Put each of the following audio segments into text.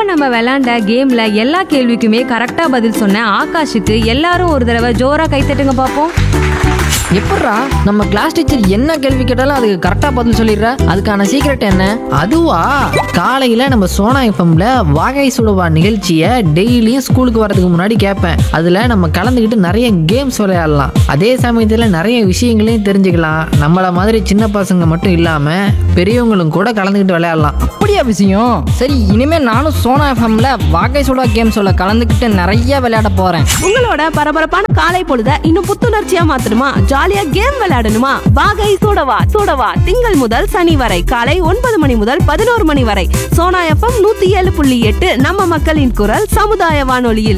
இப்ப நம்ம விளையாண்ட கேம்ல எல்லா கேள்விக்குமே கரெக்டா பதில் சொன்ன ஆகாஷுக்கு எல்லாரும் ஒரு தடவை ஜோரா கை தட்டுங்க பாப்போம் எப்பட்றா நம்ம கிளாஸ் டீச்சர் என்ன கேள்வி கேட்டாலும் அதுக்கு கரெக்டா பதில் சொல்லிடுற அதுக்கான சீக்ரெட் என்ன அதுவா காலையில நம்ம சோனா எஃப்எம்ல வாகை சுடுவா நிகழ்ச்சியை டெய்லியும் ஸ்கூலுக்கு வரதுக்கு முன்னாடி கேட்பேன் அதுல நம்ம கலந்துக்கிட்டு நிறைய கேம்ஸ் விளையாடலாம் அதே சமயத்துல நிறைய விஷயங்களையும் தெரிஞ்சுக்கலாம் நம்மள மாதிரி சின்ன பசங்க மட்டும் இல்லாம பெரியவங்களும் கூட கலந்துக்கிட்டு விளையாடலாம் அப்படியா விஷயம் சரி இனிமே நானும் சோனா எஃப்எம்ல வாகை சுடா கேம் சொல்ல கலந்துக்கிட்டு நிறைய விளையாட போறேன் உங்களோட பரபரப்பான காலை பொழுத இன்னும் புத்துணர்ச்சியா மாத்தணுமா ஜாலியா கேம் விளையாடணுமா வாகை சூடவா சூடவா திங்கள் முதல் சனி வரை காலை ஒன்பது மணி முதல் பதினோரு மணி வரை சோனா எஃப்எம் நூத்தி ஏழு புள்ளி எட்டு நம்ம மக்களின் குரல் சமுதாய வானொலியில்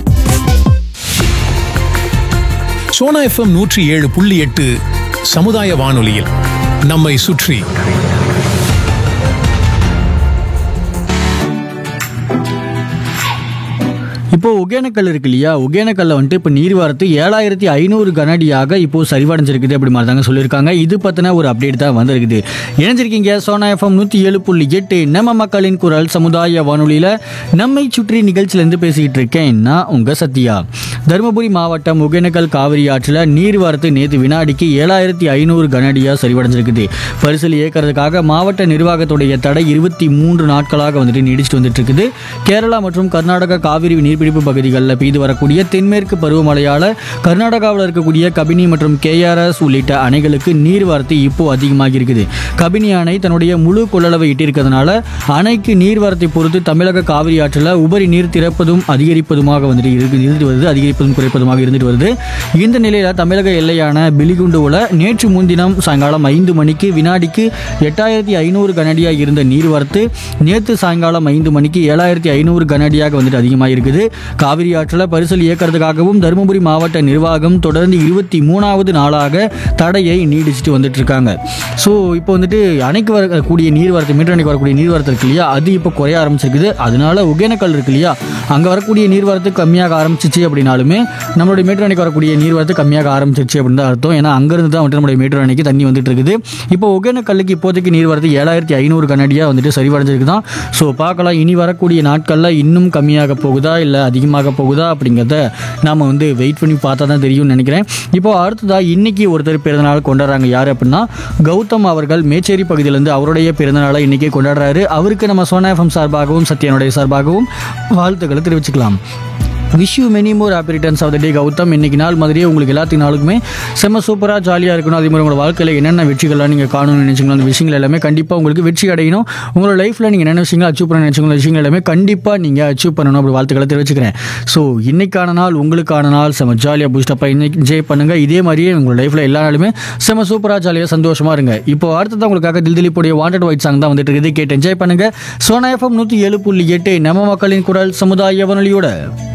சோனா எஃப்எம் நூற்றி ஏழு புள்ளி எட்டு சமுதாய வானொலியில் நம்மை சுற்றி இப்போ ஒகேனக்கல் இருக்கு இல்லையா ஒகேனக்கல்ல வந்துட்டு இப்போ நீர் வரத்து ஏழாயிரத்தி ஐநூறு கனடியாக இப்போ சரிவடைஞ்சிருக்குது அப்படி மாதிரி தாங்க சொல்லியிருக்காங்க இது பற்றின ஒரு அப்டேட் தான் வந்திருக்குது இணைஞ்சிருக்கீங்க சோனா எஃப்எம் நூற்றி ஏழு புள்ளி எட்டு நம்ம மக்களின் குரல் சமுதாய வானொலியில் நம்மை சுற்றி நிகழ்ச்சியிலேருந்து பேசிக்கிட்டு இருக்கேன் நான் உங்கள் சத்யா தருமபுரி மாவட்டம் ஒகேனக்கல் காவிரி ஆற்றில் நீர் வரத்து நேற்று வினாடிக்கு ஏழாயிரத்தி ஐநூறு கனடியாக சரிவடைஞ்சிருக்குது பரிசல் இயக்கிறதுக்காக மாவட்ட நிர்வாகத்துடைய தடை இருபத்தி மூன்று நாட்களாக வந்துட்டு நீடிச்சிட்டு வந்துட்டு இருக்குது கேரளா மற்றும் கர்நாடகா காவிரி நீர்பிடிப்பு பகுதிகளில் பெய்து வரக்கூடிய தென்மேற்கு பருவமழையால் கர்நாடகாவில் இருக்கக்கூடிய கபினி மற்றும் கேஆர்எஸ் உள்ளிட்ட அணைகளுக்கு நீர் வரத்து இப்போ அதிகமாகி இருக்குது கபினி அணை தன்னுடைய முழு கொள்ளளவை எட்டியிருக்கிறதுனால அணைக்கு நீர்வரத்தை பொறுத்து தமிழக காவிரி ஆற்றில் உபரி நீர் திறப்பதும் அதிகரிப்பதுமாக வந்துட்டு இருக்கு இருந்து வருது அதிகரிப்பதும் குறைப்பதுமாக இருந்துட்டு வருது இந்த நிலையில் தமிழக எல்லையான பிலிகுண்டுவில் நேற்று முன்தினம் சாயங்காலம் ஐந்து மணிக்கு வினாடிக்கு எட்டாயிரத்தி ஐநூறு கனடியாக இருந்த நீர்வரத்து நேற்று சாயங்காலம் ஐந்து மணிக்கு ஏழாயிரத்தி ஐநூறு கனடியாக வந்துட்டு அதிகமாக இருக்குது காவிரி ஆற்றில் பரிசல் இயக்கிறதுக்காகவும் தருமபுரி மாவட்ட நிர்வாகம் தொடர்ந்து இருபத்தி மூணாவது நாளாக தடையை நீடிச்சிட்டு வந்துட்டு இருக்காங்க ஸோ இப்போ வந்துட்டு அணைக்கு வரக்கூடிய நீர்வரத்து மீட்டர் அணைக்கு வரக்கூடிய நீர்வரத்து இருக்கு இல்லையா அது இப்போ குறைய ஆரம்பிச்சிருக்குது அதனால ஒகேனக்கல் இருக்கு இல்லையா அங்கே வரக்கூடிய நீர்வரத்து கம்மியாக ஆரம்பிச்சிச்சு அப்படின்னாலுமே நம்மளுடைய மீட்டர் அணைக்கு வரக்கூடிய நீர்வரத்து கம்மியாக ஆரம்பிச்சிருச்சு அப்படின்னு தான் அர்த்தம் ஏன்னா அங்கேருந்து தான் வந்துட்டு நம்மளுடைய மீட்டர் அணைக்கு தண்ணி வந்துட்டு இருக்குது இப்போ ஒகேனக்கல்லுக்கு இப்போதைக்கு நீர்வரத்து ஏழாயிரத்தி ஐநூறு கனடியாக வந்துட்டு சரிவடைஞ்சிருக்கு தான் ஸோ பார்க்கலாம் இனி வரக்கூடிய நாட்களில் இன்னும் கம்மியாக போகுதா இல்லை அதிகமாக போகுதா அப்படிங்கிறத நாம் வந்து வெயிட் பண்ணி பார்த்தா தான் தெரியும்னு நினைக்கிறேன் இப்போ அடுத்ததாக இன்னைக்கு ஒருத்தர் பிறந்தநாள் கொண்டாடுறாங்க யார் அப்படின்னா கௌதம் அவர்கள் மேச்சேரி பகுதியிலேருந்து அவருடைய பிறந்தநாளை இன்னைக்கே கொண்டாடுறாரு அவருக்கு நம்ம சோனா எஃப்எம் சார்பாகவும் சத்யனுடைய சார்பாகவும் வாழ்த்துக்களை தெரிவிச்சுக்கலாம் wish you many more happy returns of the day Gautham இன்னைக்கு நாள் மாதிரியே உங்களுக்கு எல்லாத்துக்கு நாளுக்குமே செம்ம சூப்பராக ஜாலியாக இருக்கணும் அதே மாதிரி உங்களோட வாழ்க்கையில் என்னென்ன வெற்றிகள்லாம் நீங்கள் காணணும்னு நினைச்சீங்களோ அந்த விஷயங்கள் எல்லாமே கண்டிப்பாக உங்களுக்கு வெற்றி அடையணும் உங்களோட லைஃப்பில் நீங்கள் என்னென்ன விஷயங்கள் அச்சீவ் பண்ண நினைச்சீங்களோ விஷயங்கள் எல்லாமே கண்டிப்பாக நீங்கள் அச்சீவ் பண்ணணும் அப்படி வாழ்த்துக்களை தெரிவிச்சுக்கிறேன் ஸோ இன்னைக்கான நாள் உங்களுக்கான நாள் செம்ம ஜாலியாக பூஸ்டப்பாக இன்னைக்கு என்ஜாய் பண்ணுங்கள் இதே மாதிரியே உங்களோட லைஃப்பில் எல்லா நாளுமே செம்ம சூப்பராக ஜாலியாக சந்தோஷமாக இருங்க இப்போ அடுத்ததான் உங்களுக்காக தில் திலீப்புடைய வாண்டட் ஒயிட் சாங் தான் வந்துட்டு இருக்குது கேட்டு என்ஜாய் பண்ணுங்கள் சோனா எஃப்எம் நூற்றி ஏழு புள்ளி எட்டு நம்ம மக்களின் குரல் சமுதாய வானொலியோட